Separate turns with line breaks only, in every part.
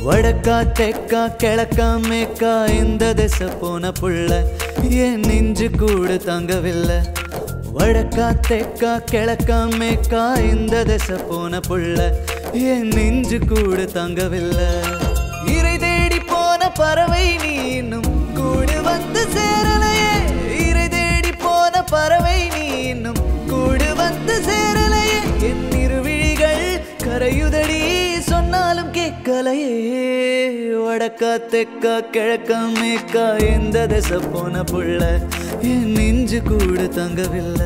வடக்கா தெக்கா கிழக்கா மேக்கா இந்த திசை போன புள்ள என் நெஞ்சு கூடு தங்கவில்லை வடக்கா தெக்கா கிழக்கா மேக்கா இந்த திசை போன புள்ள என் நெஞ்சு கூடு தங்கவில்லை இறை தேடி போன பறவை நீ இன்னும் கூடு வந்து சேரலையே இறை தேடி போன பறவை நீ இன்னும் கூடு வந்து சேரலையே என் இருவிழிகள் கரையுதடி சொன்னாலும் கேட்கலையே வடக்கா தெக்கா கிழக்கா மேக்கா எந்த திசை போன புள்ள என் நெஞ்சு கூடு தங்கவில்லை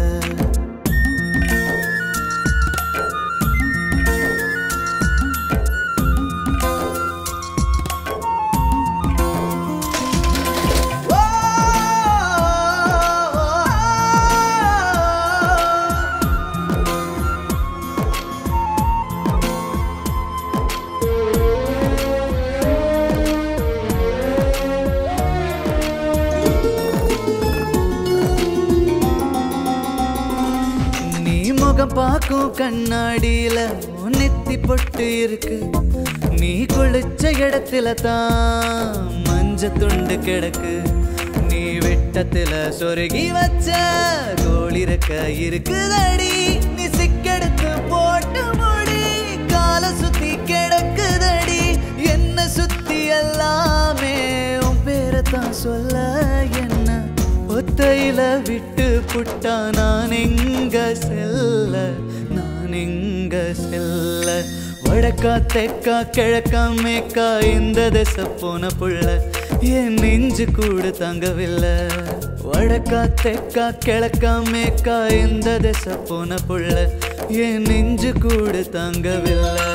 நீ முகம் பார்க்கும் கண்ணாடியில உன் நெத்தி பொட்டு இருக்கு நீ குளிச்ச இடத்துல தான் மஞ்ச துண்டு கிடக்கு நீ வெட்டத்துல சொருகி வச்ச கோளிரக்க இருக்குதடி நீ சிக்கெடுத்து போட்டு முடி கால சுத்தி கிடக்குதடி என்ன சுத்தி எல்லாமே உன் பேரை தான் சொல்ல என்ன ஒத்தையில விட்டு புட்டா நான் எங்க செல்ல நான் எங்க செல்ல வடக்கா தெக்கா கிழக்கா மேக்கா இந்த திசை போன புள்ள என் நெஞ்சு கூடு தங்கவில்லை வடக்கா தெக்கா கிழக்கா மேக்கா இந்த திசை போன புள்ள என் நெஞ்சு கூடு தங்கவில்லை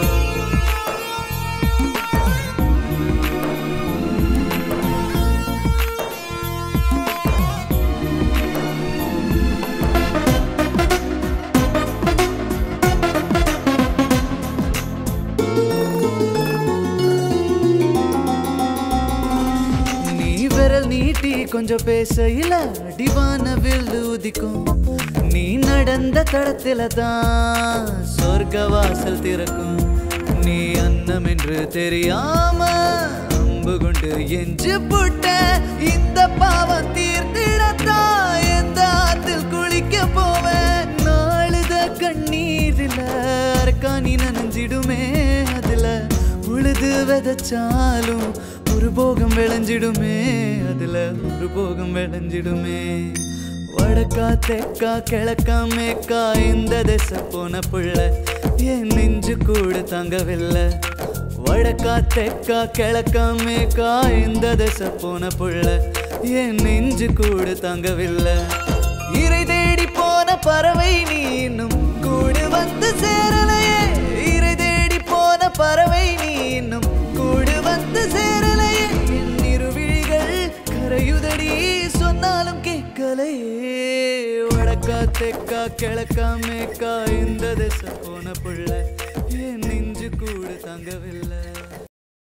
நீ விரல் நீட்டி கொஞ்சம் பேசையில அடிவான வில்லு உதிக்கும் நீ நடந்த தடத்தில தான் சொர்க்க வாசல் திறக்கும் நீ அன்னம் என்று தெரியாம அம்பு கொண்டு எஞ்சு புட்ட இந்த பாவம் தீர்த்திடத்தான் எந்த ஆத்தில் குளிக்க போவேன் நாளுத கண்ணீரில அரக்காணி நனைஞ்சிடுமே அதுல உழுது விதைச்சாலும் ஒரு போகம் விளைஞ்சிடுமே அதுல ஒரு போகம் விளைஞ்சிடுமே வடக்கா தெக்கா கிழக்கா மேக்கா இந்த திசை போன புள்ள என் நெஞ்சு கூட தங்கவில்லை வடக்கா தெக்கா கிழக்கா மேக்கா இந்த திசை போன புள்ள என் நெஞ்சு கூட தங்கவில்லை இறை தேடி போன பறவை நீ இன்னும் கூடு வந்து சேரலையே இறை தேடி போன பறவை நீ இன்னும் கூடு வந்து சேரலையே என் இருவிழிகள் கரையுதடி சொன்னாலும் கேட்கலையே வடக்கா தெக்கா கிழக்கா மேக்கா இந்த திசை போன புள்ள என் நெஞ்சு கூடு தங்கவில்லை